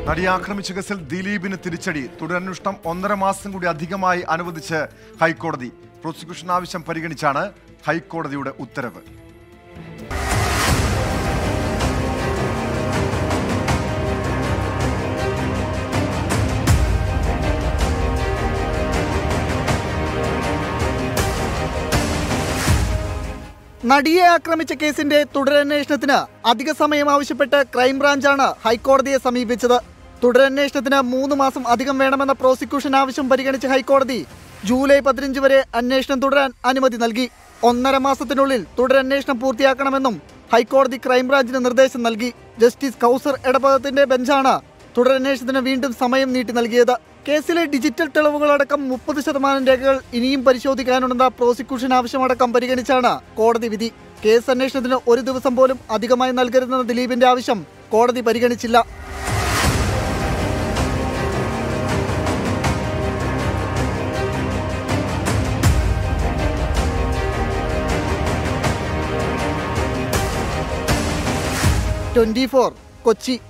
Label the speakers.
Speaker 1: നടിയെ ആക്രമിച്ച കേസിൽ ദിലീപിന് തിരിച്ചടി തുടരന്വേഷണം ഒന്നര മാസം കൂടി അധികമായി അനുവദിച്ച് ഹൈക്കോടതി പ്രോസിക്യൂഷൻ ആവശ്യം പരിഗണിച്ചാണ് ഹൈക്കോടതിയുടെ ഉത്തരവ്
Speaker 2: നടിയെ ആക്രമിച്ച കേസിന്റെ തുടരന്വേഷണത്തിന് അധിക സമയം ആവശ്യപ്പെട്ട് ക്രൈംബ്രാഞ്ചാണ് ഹൈക്കോടതിയെ സമീപിച്ചത് തുടരന്വേഷണത്തിന് മൂന്ന് മാസം അധികം വേണമെന്ന പ്രോസിക്യൂഷൻ ആവശ്യം പരിഗണിച്ച ഹൈക്കോടതി ജൂലൈ പതിനഞ്ച് വരെ അന്വേഷണം തുടരാൻ അനുമതി നൽകി ഒന്നര മാസത്തിനുള്ളിൽ തുടരന്വേഷണം പൂർത്തിയാക്കണമെന്നും ഹൈക്കോടതി ക്രൈംബ്രാഞ്ചിന് നിർദ്ദേശം നൽകി ജസ്റ്റിസ് കൗസർ എടപ്പദത്തിന്റെ ബെഞ്ചാണ് തുടരന്വേഷണത്തിന് വീണ്ടും സമയം നീട്ടി നൽകിയത് കേസിലെ ഡിജിറ്റൽ തെളിവുകളടക്കം മുപ്പത് ശതമാനം രേഖകൾ ഇനിയും പരിശോധിക്കാനുണ്ടെന്ന പ്രോസിക്യൂഷൻ ആവശ്യമടക്കം പരിഗണിച്ചാണ് കോടതി വിധി കേസ് അന്വേഷണത്തിന് ഒരു ദിവസം പോലും അധികമായി നൽകരുതെന്ന ദിലീപിന്റെ ആവശ്യം കോടതി പരിഗണിച്ചില്ല ട്വന്റി കൊച്ചി